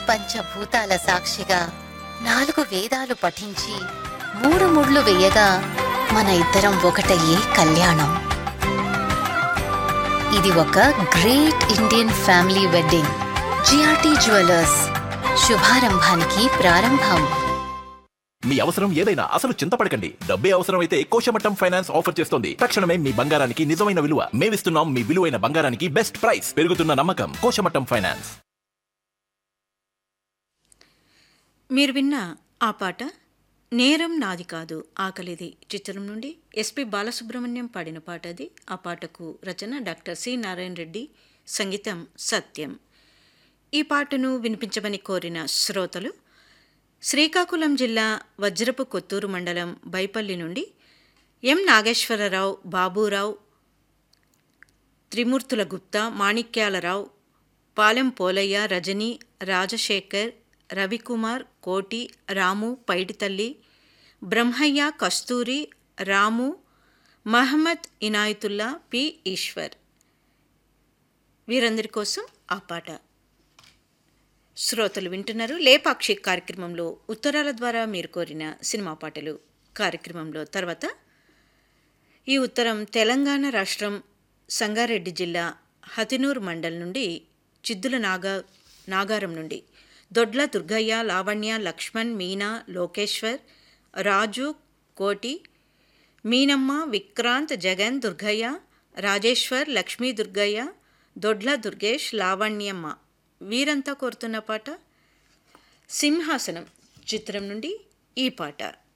పంచభూతాల సాక్షిగా నాలుగు వేదాలు పఠించి మూడు ముళ్ళు వేయగా మన ఇద్దరం ఒకటయ్యే కళ్యాణం ఇది ఒక great Indian family wedding GRT jewellers శుభారంభానికి ప్రారంభం మీ అవసరం ఏదైనా అసలు చింతపడకండి డబ్బే అవసరం అయితే కోశమట్టం ఫైనాన్స్ ఆఫర్ చేస్తోంది తక్షణమే మీ బంగారానికి నిజమైన విలువ మేమిస్తున్నాం మీ విలువైన బంగారానికి బెస్ట్ ప్రైస్ పెరుగుతున్న నమ్మకం కోశమట్టం ఫైనాన్స్ మీరు విన్న ఆ పాట నేరం నాది కాదు ఆకలిది చిత్రం నుండి ఎస్పి బాలసుబ్రహ్మణ్యం పాడిన పాట అది ఆ పాటకు రచన డాక్టర్ సి నారాయణ రెడ్డి సంగీతం సత్యం ఈ పాటను వినిపించమని కోరిన శ్రోతలు శ్రీకాకుళం జిల్లా వజ్రపు కొత్తూరు మండలం బైపల్లి నుండి ఎం నాగేశ్వరరావు బాబురావు త్రిమూర్తుల గుప్తా మాణిక్యాలరావు పాలెం పోలయ్య రజని రాజశేఖర్ రవికుమార్ కోటి రాము పైడితల్లి బ్రహ్మయ్య కస్తూరి రాము మహమ్మద్ ఇనాయతుల్లా పి ఈశ్వర్ వీరందరి కోసం ఆ పాట శ్రోతలు వింటున్నారు లేపాక్షి కార్యక్రమంలో ఉత్తరాల ద్వారా మీరు కోరిన సినిమా పాటలు కార్యక్రమంలో తర్వాత ఈ ఉత్తరం తెలంగాణ రాష్ట్రం సంగారెడ్డి జిల్లా హతినూర్ మండల్ నుండి చిద్దుల నాగా నాగారం నుండి దొడ్ల దుర్గయ్య లావణ్య లక్ష్మణ్ మీనా లోకేశ్వర్ రాజు కోటి మీనమ్మ విక్రాంత్ జగన్ దుర్గయ్య రాజేశ్వర్ లక్ష్మీ దుర్గయ్య దొడ్ల దుర్గేష్ లావణ్యమ్మ వీరంతా కోరుతున్న పాట సింహాసనం చిత్రం నుండి ఈ పాట